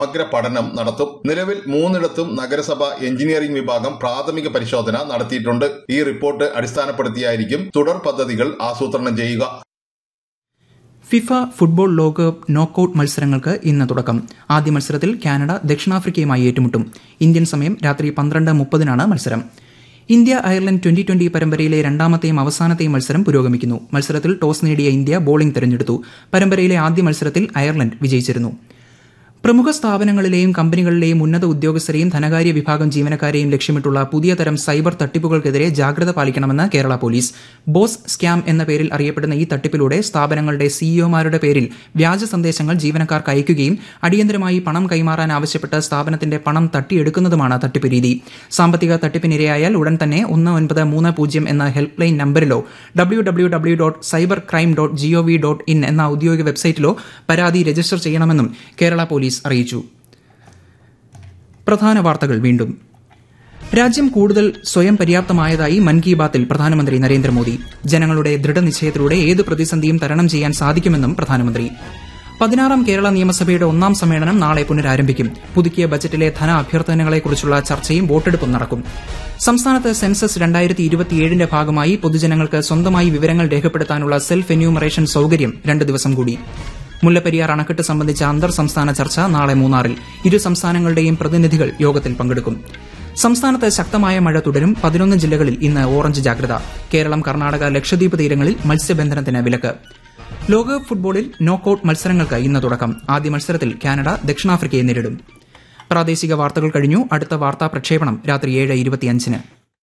സമഗ്ര പഠനം നടത്തും നിലവിൽ മൂന്നിടത്തും നഗരസഭ എഞ്ചിനീയറിംഗ് വിഭാഗം പ്രാഥമിക പരിശോധന നടത്തിയിട്ടുണ്ട് ഈ റിപ്പോർട്ട് അടിസ്ഥാനപ്പെടുത്തിയായിരിക്കും തുടർ പദ്ധതികൾ ആസൂത്രണം ചെയ്യുക ഫിഫ ഫുട്ബോൾ ലോകകപ്പ് നോക്കൌട്ട് മത്സരങ്ങൾക്ക് ഇന്ന് തുടക്കം ആദ്യ മത്സരത്തിൽ കാനഡ ദക്ഷിണാഫ്രിക്കയുമായി ഏറ്റുമുട്ടും ഇന്ത്യൻ സമയം രാത്രി പന്ത്രണ്ട് മുപ്പതിനാണ് മത്സരം ഇന്ത്യ അയർലൻഡ് ട്വന്റി ട്വന്റി പരമ്പരയിലെ രണ്ടാമത്തെയും അവസാനത്തെയും മത്സരം പുരോഗമിക്കുന്നു മത്സരത്തിൽ ടോസ് നേടിയ ഇന്ത്യ ബോളിംഗ് തെരഞ്ഞെടുത്തു പരമ്പരയിലെ ആദ്യ മത്സരത്തിൽ അയർലൻഡ് വിജയിച്ചിരുന്നു പ്രമുഖ സ്ഥാപനങ്ങളിലെയും കമ്പനികളിലെയും ഉന്നത ഉദ്യോഗസ്ഥരെയും ധനകാര്യ വിഭാഗം ജീവനക്കാരെയും ലക്ഷ്യമിട്ടുള്ള പുതിയ തരം സൈബർ തട്ടിപ്പുകൾക്കെതിരെ ജാഗ്രത പാലിക്കണമെന്ന് കേരള പോലീസ് ബോസ് സ്കാം എന്ന പേരിൽ അറിയപ്പെടുന്ന ഈ തട്ടിപ്പിലൂടെ സ്ഥാപനങ്ങളുടെ സിഇഒമാരുടെ പേരിൽ വ്യാജ സന്ദേശങ്ങൾ ജീവനക്കാർക്ക് അയക്കുകയും അടിയന്തരമായി പണം കൈമാറാൻ ആവശ്യപ്പെട്ട് സ്ഥാപനത്തിന്റെ പണം തട്ടിയെടുക്കുന്നതുമാണ് തട്ടിപ്പ് രീതി സാമ്പത്തിക തട്ടിപ്പിനിരയായാൽ ഉടൻ തന്നെ ഒന്ന് ഒൻപത് മൂന്ന് പൂജ്യം എന്ന ഹെൽപ്പ് ലൈൻ നമ്പറിലോ W W W dot cyber crime dot GOV dot in എന്ന ഔദ്യോഗിക വെബ്സൈറ്റിലോ പരാതി രജിസ്റ്റർ ചെയ്യണമെന്നും കേരള പോലീസ് അറിയിച്ചു പ്രധാന വാർത്തകൾ വീണ്ടും രാജ്യം കൂടുതൽ സ്വയം പര്യാപ്തമായതായി മൻ കി ബാത്തിൽ പ്രധാനമന്ത്രി നരേന്ദ്രമോദി ജനങ്ങളുടെ ദൃഢനിശ്ചയത്തിലൂടെ ഏത് പ്രതിസന്ധിയും തരണം ചെയ്യാൻ സാധിക്കുമെന്നും പ്രധാനമന്ത്രി പതിനാറാം കേരള നിയമസഭയുടെ ഒന്നാം സമ്മേളനം നാളെ പുനരാരംഭിക്കും പുതുക്കിയ ബജറ്റിലെ ധന അഭ്യർത്ഥനകളെക്കുറിച്ചുള്ള ചർച്ചയും വോട്ടെടുപ്പും നടക്കും സംസ്ഥാനത്ത് സെൻസസ് രണ്ടായിരത്തി ഇരുപത്തിയേഴിന്റെ ഭാഗമായി പൊതുജനങ്ങൾക്ക് സ്വന്തമായി വിവരങ്ങൾ രേഖപ്പെടുത്താനുള്ള സെൽഫ് എന്യൂമറേഷൻ സൌകര്യം രണ്ട് ദിവസം കൂടി മുല്ലപ്പെരിയാർ അണക്കെട്ട് സംബന്ധിച്ച അന്തർ സംസ്ഥാന ചർച്ച നാളെ മൂന്നാറിൽ ഇരു സംസ്ഥാനങ്ങളുടെയും പ്രതിനിധികൾ യോഗത്തിൽ പങ്കെടുക്കും സംസ്ഥാനത്ത് ശക്തമായ മഴ തുടരും പതിനൊന്ന് ജില്ലകളിൽ ഇന്ന് ഓറഞ്ച് ജാഗ്രത കേരളം കർണാടക ലക്ഷദ്വീപ് തീരങ്ങളിൽ മത്സ്യബന്ധനത്തിന് വിലക്ക് ലോകകപ്പ് ഫുട്ബോളിൽ നോക്കൌട്ട് മത്സരങ്ങൾക്ക് ഇന്ന് തുടക്കം ആദ്യ മത്സരത്തിൽ കാനഡ ദക്ഷിണാഫ്രിക്കയെ നേരിടും പ്രാദേശിക വാർത്തകൾ കഴിഞ്ഞു അടുത്ത വാർത്താ പ്രക്ഷേപണം രാത്രി ഏഴ് ഇരുപത്തിയഞ്ചിന്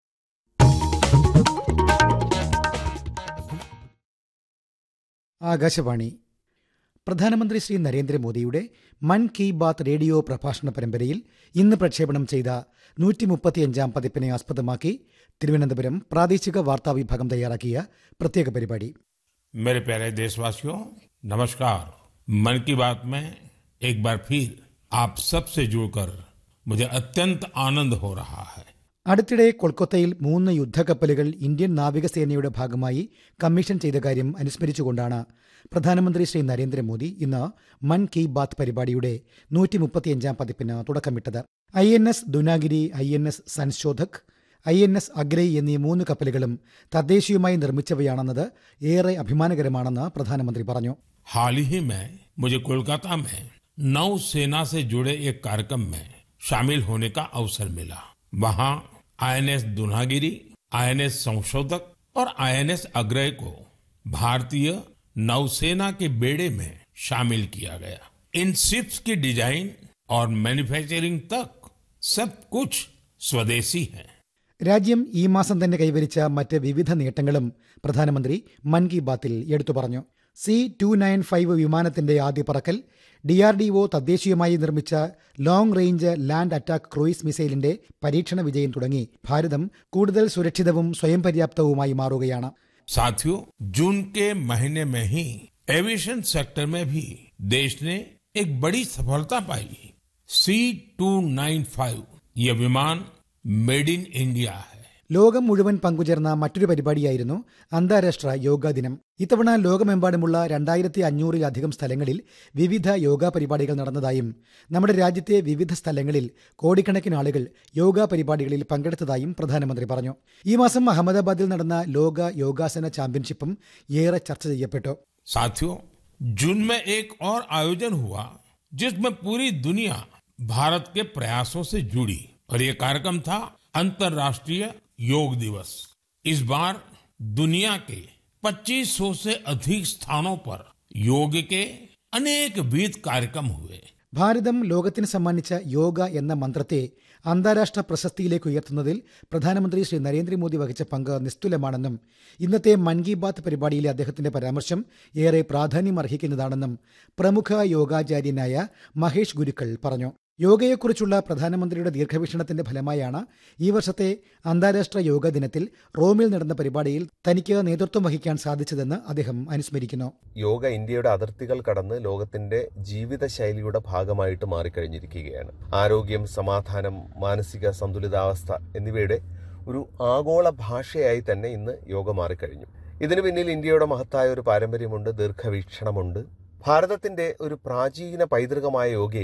ആകാശവാണി പ്രധാനമന്ത്രി ശ്രീ നരേന്ദ്രമോദിയുടെ മൻ കി ബാത്ത് റേഡിയോ പ്രഭാഷണ പരമ്പരയിൽ ഇന്ന് പ്രക്ഷേപണം ചെയ്ത നൂറ്റി മുപ്പത്തിയഞ്ചാം പതിപ്പിനെ ആസ്പദമാക്കി തിരുവനന്തപുരം പ്രാദേശിക വാർത്താ വിഭാഗം തയ്യാറാക്കിയ പ്രത്യേക പരിപാടി मेरे प्यारे देशवासियों नमस्कार मन की बात में एक बार फिर आप सबसे जुड़कर मुझे अत्यंत आनंद हो रहा है അടുത്തിടെ കൊൽക്കത്തയിൽ മൂന്ന് യുദ്ധക്കപ്പലുകൾ ഇന്ത്യൻ നാവികസേനയുടെ ഭാഗമായി കമ്മീഷൻ ചെയ്ത കാര്യം അനുസ്മരിച്ചുകൊണ്ടാണ് പ്രധാനമന്ത്രി ശ്രീ നരേന്ദ്രമോദി ഇന്ന് മൻ കി ബാത്ത് പരിപാടിയുടെ നൂറ്റി മുപ്പത്തിയഞ്ചാം പതിപ്പിന് തുടക്കമിട്ടത് I N S Dunagiri I N S Sanshodhak I N S Agray എന്നീ മൂന്ന് കപ്പലുകളും തദ്ദേശീയമായി നിർമ്മിച്ചവയാണെന്നത് ഏറെ അഭിമാനകരമാണെന്ന് പ്രധാനമന്ത്രി പറഞ്ഞു हाल ही में मुझे कोलकाता में नौ सेना से जुड़े एक कार्यक्रम में शामिल होने का अवसर मिला वहां आईएनएस दुनागिरी आईएनएस संशोधक और आईएनएस अग्रय को भारतीय नौसेना के बेड़े में शामिल किया गया इन शिप्स की डिजाइन और मैन्युफैक्चरिंग तक सब कुछ स्वदेशी है രാജ്യം ഈ മാസം തന്നെ കൈവരിച്ച മറ്റ് വിവിധ നേട്ടങ്ങളും പ്രധാനമന്ത്രി മൻ കി ബാത്തിൽ എടുത്തു പറഞ്ഞു സി ടു നയൻ ഫൈവ് വിമാനത്തിന്റെ ആദ്യ പറക്കൽ ഡി ആർ ഡി ഒ തദ്ദേശീയമായി നിർമ്മിച്ച long range land attack cruise മിസൈലിന്റെ പരീക്ഷണ വിജയം തുടങ്ങി ഭാരതം കൂടുതൽ സുരക്ഷിതവും സ്വയം പര്യാപ്തവുമായി മാറുകയാണ് साथियों जून के महीने में ही एविएशन सेक्टर में भी देश ने एक बड़ी सफलता पाई सी टू नाइन फाइव ये विमान मेड इन इंडिया है ലോകം മുഴുവൻ പങ്കുചേർന്ന മറ്റൊരു പരിപാടിയായിരുന്നു അന്താരാഷ്ട്ര യോഗാ ദിനം ഇത്തവണ ലോകമെമ്പാടുമുള്ള രണ്ടായിരത്തി അഞ്ഞൂറിലധികം സ്ഥലങ്ങളിൽ വിവിധ യോഗാ പരിപാടികൾ നടന്നതായും നമ്മുടെ രാജ്യത്തെ വിവിധ സ്ഥലങ്ങളിൽ കോടിക്കണക്കിന് ആളുകൾ യോഗാ പരിപാടികളിൽ പങ്കെടുത്തതായും പ്രധാനമന്ത്രി പറഞ്ഞു ഈ മാസം അഹമ്മദാബാദിൽ നടന്ന ലോക യോഗാസന ചാമ്പ്യൻഷിപ്പും ഏറെ ചർച്ച ചെയ്യപ്പെട്ടു साथियों जून में एक और आयोजन हुआ जिसमें पूरी दुनिया भारत के प्रयासों से जुड़ी और ये कार्यक्रम था अंतर्राष्ट्रीय योग दिवस इस बार दुनिया के 2500 से अधिक स्थानों पर योग के अनेक विध कार्यक्रम हुए ഭാരതം ലോകത്തിന് സമ്മാനിച്ച യോഗ എന്ന മന്ത്രത്തെ അന്താരാഷ്ട്ര പ്രശസ്തിയിലേക്ക് ഉയർത്തുന്നതിൽ പ്രധാനമന്ത്രി ശ്രീ നരേന്ദ്രമോദി വഹിച്ച പങ്ക് നിസ്തുലമാണെന്നും ഇന്നത്തെ മൻ കി ബാത്ത് പരിപാടിയിലെ അദ്ദേഹത്തിന്റെ പരാമർശം ഏറെ പ്രാധാന്യമർഹിക്കുന്നതാണെന്നും പ്രമുഖ യോഗാചാര്യനായ മഹേഷ് ഗുരുക്കൾ പറഞ്ഞു യോഗയെക്കുറിച്ചുള്ള പ്രധാനമന്ത്രിയുടെ ദീർഘവീക്ഷണത്തിന്റെ ഫലമായാണ് ഈ വർഷത്തെ അന്താരാഷ്ട്ര യോഗ ദിനത്തിൽ റോമിൽ നടന്ന പരിപാടിയിൽ തനിക്ക് നേതൃത്വം വഹിക്കാൻ സാധിച്ചതെന്ന് അദ്ദേഹം അനുസ്മരിക്കുന്നു യോഗ ഇന്ത്യയുടെ അതിർത്തികൾ കടന്ന് ലോകത്തിന്റെ ജീവിതശൈലിയുടെ ഭാഗമായിട്ട് മാറിക്കഴിഞ്ഞിരിക്കുകയാണ് ആരോഗ്യം സമാധാനം മാനസിക സന്തുലിതാവസ്ഥ എന്നിവയുടെ ഒരു ആഗോള ഭാഷയായി തന്നെ ഇന്ന് യോഗ മാറിക്കഴിഞ്ഞു ഇതിനു പിന്നിൽ ഇന്ത്യയുടെ മഹത്തായ ഒരു പാരമ്പര്യമുണ്ട് ദീർഘവീക്ഷണമുണ്ട് ഭാരതത്തിന്റെ ഒരു പ്രാചീന പൈതൃകമായ യോഗയെ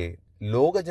ലോക